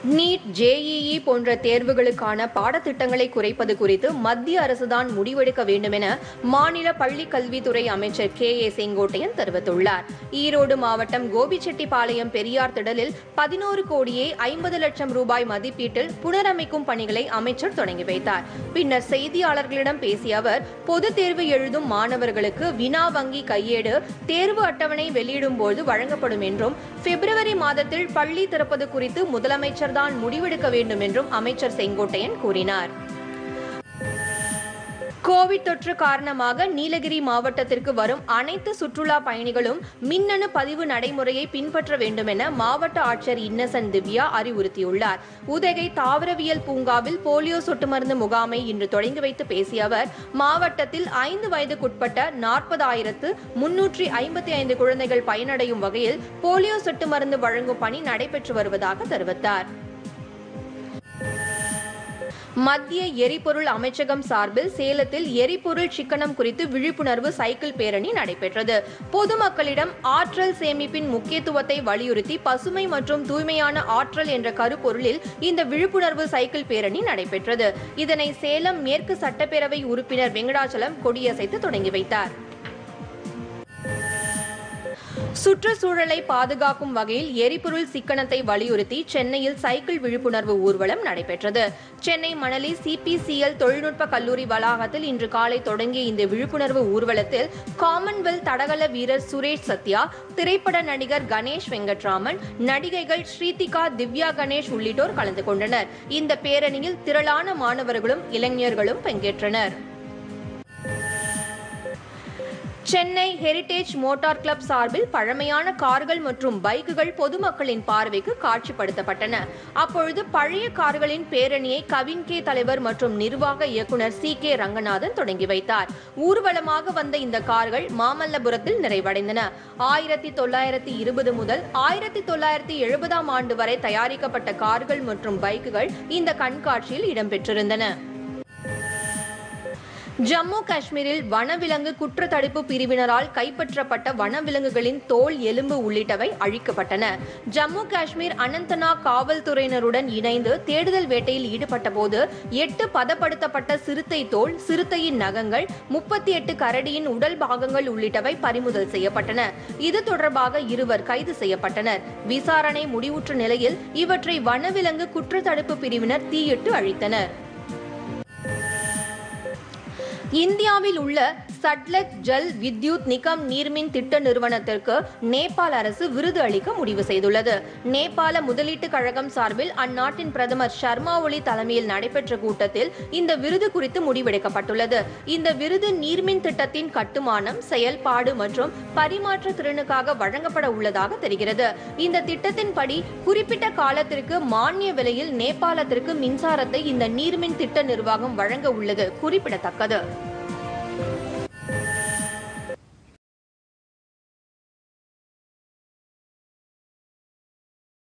NEET JEE போன்ற தேர்வுகளுக்கான பாடத்திட்டங்களை குறைப்பது குறித்து மத்திய அரசுதான் முடிவெடுக்க வேண்டும் என மாநில பள்ளிக் கல்வித்துறை அமைச்சர் கே ஏ செங்கோட்டையன் தெரிவித்துள்ளார் ஈரோடு மாவட்டம் கோபிச்செட்டிப்பாளையம் பெரியார் திடலில் பதினோரு கோடியே ஐம்பது லட்சம் ரூபாய் மதிப்பீட்டில் புனரமைக்கும் பணிகளை அமைச்சர் தொடங்கி வைத்தார் பின்னர் செய்தியாளர்களிடம் பேசிய அவர் பொதுத் தேர்வு எழுதும் மாணவர்களுக்கு வினா வங்கி கையேடு தேர்வு அட்டவணை வெளியிடும் போது வழங்கப்படும் என்றும் பிப்ரவரி மாதத்தில் பள்ளி திறப்பது குறித்து முதலமைச்சர் தான் முடிவெடுக்க வேண்டும் என்றும் அமைச்சர் செங்கோட்டையன் கூறினார் கோவிட் தொற்று காரணமாக நீலகிரி மாவட்டத்திற்கு வரும் அனைத்து சுற்றுலா பயணிகளும் மின்னணு பதிவு நடைமுறையை பின்பற்ற வேண்டும் என மாவட்ட ஆட்சியர் இன்னசென்ட் திவ்யா அறிவுறுத்தியுள்ளார் உதகை தாவரவியல் பூங்காவில் போலியோ சொட்டு மருந்து முகாமை இன்று தொடங்கி வைத்து பேசிய அவர் மாவட்டத்தில் ஐந்து வயதுக்குட்பட்ட நாற்பதாயிரத்து முன்னூற்றி ஐம்பத்தி ஐந்து குழந்தைகள் பயனடையும் வகையில் போலியோ சொட்டு மருந்து வழங்கும் பணி நடைபெற்று வருவதாக தெரிவித்தார் மத்திய எரிபொருள் அமைச்சகம் சார்பில் சேலத்தில் எரிபொருள் சிக்கனம் குறித்து விழிப்புணர்வு சைக்கிள் பேரணி நடைபெற்றது பொதுமக்களிடம் ஆற்றல் சேமிப்பின் முக்கியத்துவத்தை வலியுறுத்தி பசுமை மற்றும் தூய்மையான ஆற்றல் என்ற கருப்பொருளில் இந்த விழிப்புணர்வு சைக்கிள் பேரணி நடைபெற்றது இதனை சேலம் மேற்கு சட்டப்பேரவை உறுப்பினர் வெங்கடாச்சலம் கொடியசைத்து தொடங்கி வைத்தார் சுற்றுச்சூழலை பாதுகாக்கும் வகையில் எரிபொருள் சிக்கனத்தை வலியுறுத்தி சென்னையில் சைக்கிள் விழிப்புணர்வு ஊர்வலம் நடைபெற்றது சென்னை மணலி சிபிசிஎல் தொழில்நுட்ப கல்லூரி வளாகத்தில் இன்று காலை தொடங்கிய இந்த விழிப்புணர்வு ஊர்வலத்தில் காமன்வெல்த் தடகள வீரர் சுரேஷ் சத்யா திரைப்பட நடிகர் கணேஷ் வெங்கட்ராமன் நடிகைகள் ஸ்ரீதிகா திவ்யா கணேஷ் உள்ளிட்டோர் கலந்து கொண்டனர் இந்த பேரணியில் திரளான மாணவர்களும் இளைஞர்களும் பங்கேற்றனர் சென்னை ஹெரிடேஜ் மோட்டார் கிளப் சார்பில் பழமையான கார்கள் மற்றும் பைக்குகள் பொதுமக்களின் பார்வைக்கு காட்சிப்படுத்தப்பட்டன அப்பொழுது பழைய கார்களின் பேரணியை கவின் கே தலைவர் மற்றும் நிர்வாக இயக்குனர் சி கே ரங்கநாதன் தொடங்கி வைத்தார் ஊர்வலமாக வந்த இந்த கார்கள் மாமல்லபுரத்தில் நிறைவடைந்தன ஆயிரத்தி தொள்ளாயிரத்தி இருபது முதல் ஆயிரத்தி தொள்ளாயிரத்தி எழுபதாம் ஆண்டு வரை தயாரிக்கப்பட்ட கார்கள் மற்றும் பைக்குகள் இந்த கண்காட்சியில் இடம்பெற்றிருந்தன ஜம்மு காஷ்மீரில் வனவிலங்கு குற்றத்தடுப்பு பிரிவினரால் கைப்பற்றப்பட்ட வனவிலங்குகளின் தோல் எலும்பு உள்ளிட்டவை அழிக்கப்பட்டன ஜம்மு காஷ்மீர் அனந்தநாக் காவல்துறையினருடன் இணைந்து தேடுதல் வேட்டையில் ஈடுபட்ட போது எட்டு பதப்படுத்தப்பட்ட சிறுத்தை தோல் சிறுத்தையின் நகங்கள் முப்பத்தி எட்டு கரடியின் உடல் பாகங்கள் உள்ளிட்டவை பறிமுதல் செய்யப்பட்டன இது தொடர்பாக இருவர் கைது செய்யப்பட்டனர் விசாரணை முடிவுற்ற நிலையில் இவற்றை வனவிலங்கு குற்றத்தடுப்பு பிரிவினர் தீயிட்டு அழித்தனர் இந்தியாவில் உள்ள சட்லஜ் ஜல் வித்யுத் நிகம் நீர்மின் திட்ட நிறுவனத்திற்கு நேபாள அரசு விருது அளிக்க முடிவு செய்துள்ளது நேபாள முதலீட்டு கழகம் சார்பில் அந்நாட்டின் பிரதமர் ஷர்மா ஒலி தலைமையில் நடைபெற்ற கூட்டத்தில் இந்த விருது குறித்து முடிவெடுக்கப்பட்டுள்ளது இந்த விருது நீர்மின் திட்டத்தின் கட்டுமானம் செயல்பாடு மற்றும் பரிமாற்ற திறனுக்காக வழங்கப்பட உள்ளதாக தெரிகிறது இந்த திட்டத்தின்படி குறிப்பிட்ட காலத்திற்கு மானிய விலையில் நேபாளத்திற்கு மின்சாரத்தை இந்த நீர்மின் திட்ட நிர்வாகம் வழங்க உள்ளது குறிப்பிடத்தக்கது